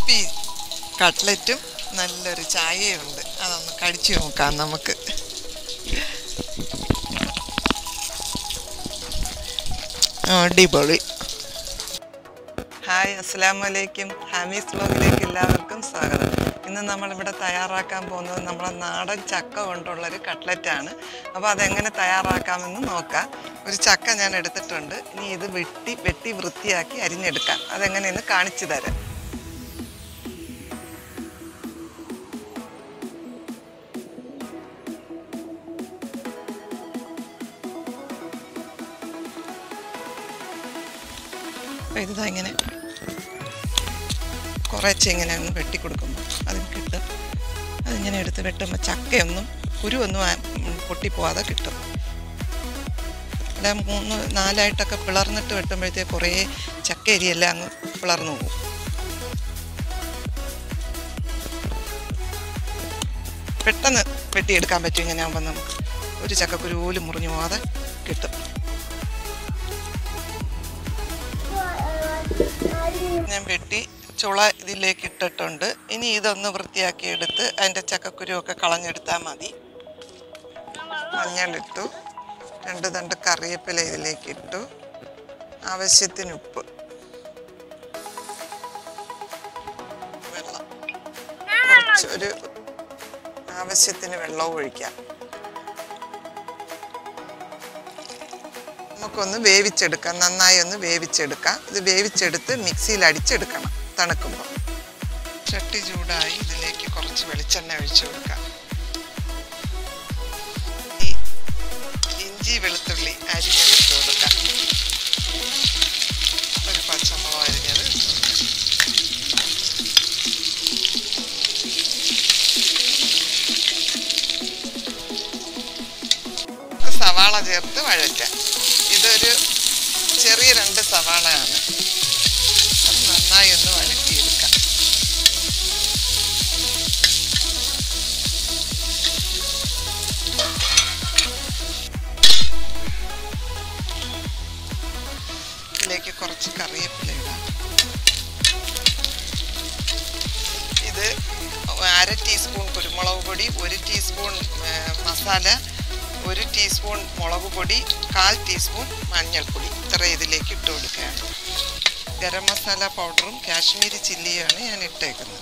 Crispy കട്ട്ലറ്റും നല്ലൊരു ചായയും ഉണ്ട് അതൊന്ന് കടിച്ചു നോക്കാം നമുക്ക് അടിപൊളി ഹായ് അസ്സാം വലൈക്കും ഹാമീസ് ബ്ലോഗിലേക്ക് എല്ലാവർക്കും സ്വാഗതം ഇന്ന് നമ്മളിവിടെ തയ്യാറാക്കാൻ പോകുന്നത് നമ്മളെ നാടൻ ചക്ക കൊണ്ടുള്ളൊരു കട്ട്ലറ്റാണ് അപ്പോൾ അതെങ്ങനെ തയ്യാറാക്കാമെന്ന് നോക്കാം ഒരു ചക്ക ഞാൻ എടുത്തിട്ടുണ്ട് ഇനി ഇത് വെട്ടി വെട്ടി വൃത്തിയാക്കി അരിഞ്ഞെടുക്കാം അതെങ്ങനെയെന്ന് കാണിച്ചു തരാം അപ്പോൾ ഇതിതാ ഇങ്ങനെ കുറച്ച് ഇങ്ങനെ ഒന്ന് വെട്ടി കൊടുക്കുമ്പോൾ അതിന് കിട്ടും അതിങ്ങനെ എടുത്ത് വെട്ടുമ്പോൾ ചക്കയൊന്നും കുരുവൊന്നും ആ- ഉം പൊട്ടിപ്പോവാതെ കിട്ടും ഇവിടെ മൂന്ന് നാലായിട്ടൊക്കെ പിളർന്നിട്ട് വെട്ടുമ്പോഴത്തേക്ക് കുറേ ചക്ക അരിയെല്ലാം അങ്ങ് പിളർന്നു പോകും പെട്ടെന്ന് വെട്ടിയെടുക്കാൻ പറ്റും ഇങ്ങനെ ആകുമ്പോൾ നമുക്ക് ഒരു ചക്കക്കുരു പോലും മുറിഞ്ഞു പോകാതെ കിട്ടും ഞാൻ വെട്ടി ചുള ഇതിലേക്ക് ഇട്ടിട്ടുണ്ട് ഇനി ഇതൊന്ന് വൃത്തിയാക്കി എടുത്ത് അതിൻ്റെ ചക്കക്കുരുവൊക്കെ കളഞ്ഞെടുത്താൽ മതി മഞ്ഞളിട്ടു രണ്ട് തണ്ട് കറിവേപ്പില ഇതിലേക്ക് ഇട്ടു ആവശ്യത്തിന് ഉപ്പ് വെള്ളം കുറച്ചൊരു ആവശ്യത്തിന് വെള്ളവും ഒഴിക്കാം നമുക്കൊന്ന് വേവിച്ചെടുക്കാം നന്നായി ഒന്ന് വേവിച്ചെടുക്കാം ഇത് വേവിച്ചെടുത്ത് മിക്സിയിൽ അടിച്ചെടുക്കണം തണുക്കുമ്പോൾ ചട്ടി ചൂടായി ഇതിലേക്ക് കുറച്ച് വെളിച്ചെണ്ണ ഒഴിച്ചു കൊടുക്കാം ഈ ഇഞ്ചി വെളുത്തുള്ളി അരിഞ്ഞെടുത്ത് കൊടുക്കാം ഒരു പച്ചമുളക് അരിഞ്ഞത് ഇട്ട് കൊടുക്കാം. നമുക്ക് സവാള ചേർത്ത് വഴറ്റാം ഇതൊരു ചെറിയ രണ്ട് സവാളയാണ് അത് നന്നായി ഒന്ന് വഴറ്റിയെടുക്കാം ഇതിലേക്ക് കുറച്ച് കറിവേപ്പില ഇടാം ഇത് അര ടീസ്പൂൺ കുരുമുളക് പൊടി ഒരു ടീസ്പൂൺ ഏ, മസാല ഒരു ടീസ്പൂൺ മുളക് പൊടി കാൽ ടീസ്പൂൺ മഞ്ഞൾപ്പൊടി ഇത്ര ഇതിലേക്ക് ഇട്ട് കൊടുക്കുകയാണ് ഗരം മസാല പൗഡറും കാശ്മീരി ചില്ലിയുമാണ് ഞാൻ ഇട്ടേക്കുന്നത്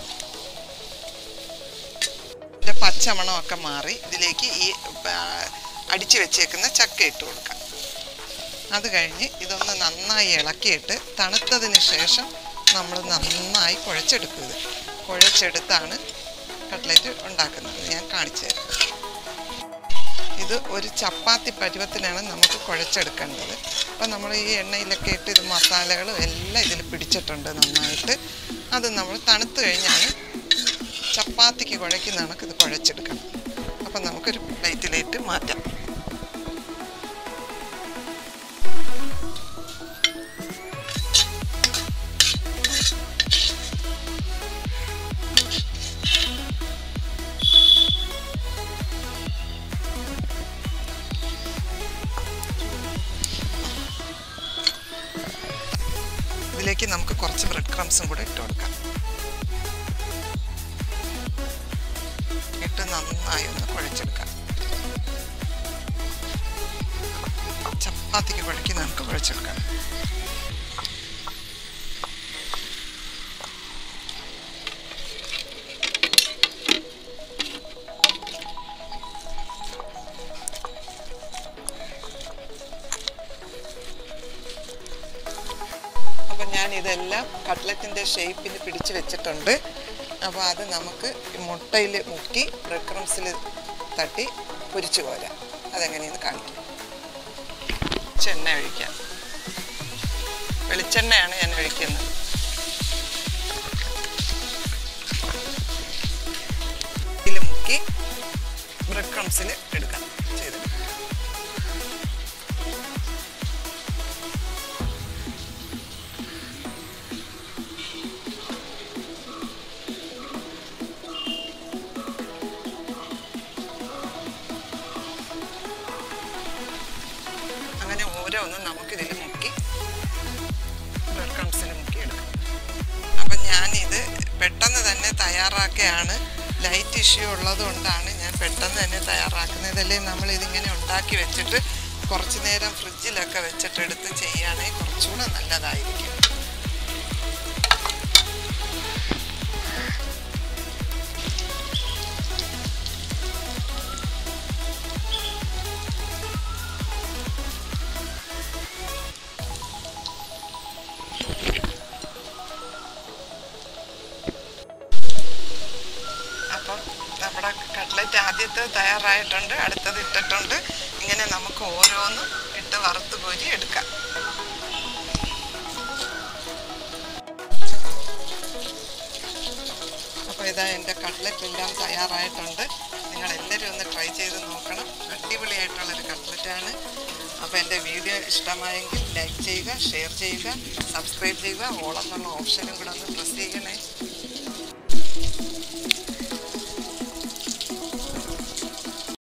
ഇതിൻ്റെ പച്ചമണമൊക്കെ മാറി ഇതിലേക്ക് ഈ ആ, അടിച്ചു വെച്ചേക്കുന്ന ചക്ക ഇട്ട് കൊടുക്കാം അത് കഴിഞ്ഞ് ഇതൊന്ന് നന്നായി ഇളക്കിയിട്ട് തണുത്തതിന് ശേഷം നമ്മൾ നന്നായി കുഴച്ചെടുക്കുക ഇത് കുഴച്ചെടുത്താണ് കട്ട്ലറ്റ് ഉണ്ടാക്കുന്നത് ഞാൻ കാണിച്ചു തരാം ഇത് ഒരു ചപ്പാത്തി പരുവത്തിലാണ് നമുക്ക് കുഴച്ചെടുക്കേണ്ടത് അപ്പോൾ നമ്മൾ ഈ എണ്ണയിലൊക്കെ ഇട്ട് ഇത് മസാലകളും എല്ലാം ഇതിൽ പിടിച്ചിട്ടുണ്ട് നന്നായിട്ട് അത് നമ്മൾ തണുത്ത് കഴിഞ്ഞാണ് ചപ്പാത്തിക്ക് കുഴയ്ക്കുന്ന കണക്ക് ഇത് കുഴച്ചെടുക്കണം അപ്പം നമുക്കൊരു പ്ലേറ്റിലേക്ക് മാറ്റാം ഇതിലേക്ക് നമുക്ക് കുറച്ച് ബ്രെഡ് ക്രംസും കൂടെ ഇട്ട് കൊടുക്കാം ഇട്ട് നന്നായി ഒന്ന് കുഴച്ചെടുക്കാം ചപ്പാത്തിക്ക് കുഴക്കി നമുക്ക് കുഴച്ചെടുക്കാം അപ്പം ഞാൻ ഇതെല്ലാം കട്ട്ലറ്റിൻ്റെ ഷേപ്പിൽ പിടിച്ച് വെച്ചിട്ടുണ്ട് അപ്പോൾ അത് നമുക്ക് മുട്ടയിൽ മുക്കി ബ്രെഡ് ക്രംസിൽ തട്ടി പൊരിച്ചു പോരാം അതെങ്ങനെയെന്ന് കാണിക്കാം ചെണ്ണ ഒഴിക്കാം വെളിച്ചെണ്ണയാണ് ഞാൻ ഒഴിക്കുന്നത് ഇതിൽ മുക്കി ബ്രെഡ് ക്രംസിൽ എടുക്കാം ചെയ്തെടുക്കാം അങ്ങനെ ഓരോന്നും നമുക്കിതിൽ മുക്കി ബ്രെഡ് ക്രംസിൽ മുക്കി എടുക്കാം അപ്പം ഞാനിത് പെട്ട തയ്യാറാക്കുകയാണ് ലൈറ്റ് ഇഷ്യൂ ഉള്ളതുകൊണ്ടാണ് ഞാൻ പെട്ടെന്ന് തന്നെ തയ്യാറാക്കുന്നത് ഇതല്ലേ നമ്മൾ ഇതിങ്ങനെ ഉണ്ടാക്കി വെച്ചിട്ട് കുറച്ച് നേരം ഫ്രിഡ്ജിലൊക്കെ വെച്ചിട്ട് എടുത്ത് ചെയ്യുകയാണെങ്കിൽ കുറച്ചുകൂടെ നല്ലതായിരിക്കും അപ്പം നമ്മുടെ കട്ട്ലറ്റ് ആദ്യത്തെ തയ്യാറായിട്ടുണ്ട് അടുത്തത് ഇട്ടിട്ടുണ്ട് ഇങ്ങനെ നമുക്ക് ഓരോന്നും ഇട്ട് വറുത്ത് കോരി എടുക്കാം അപ്പോൾ ഇതാ എൻ്റെ കട്ട്ലറ്റ് എല്ലാം തയ്യാറായിട്ടുണ്ട് നിങ്ങൾ എല്ലാവരും ഒന്ന് ട്രൈ ചെയ്ത് നോക്കണം അടിപൊളിയായിട്ടുള്ളൊരു കട്ട്ലറ്റാണ് അപ്പോൾ എൻ്റെ വീഡിയോ ഇഷ്ടമായെങ്കിൽ ലൈക്ക് ചെയ്യുക ഷെയർ ചെയ്യുക സബ്സ്ക്രൈബ് ചെയ്യുക ഓൾ എന്നുള്ള ഓപ്ഷനും കൂടെ ഒന്ന് പ്രസ് ചെയ്യണേ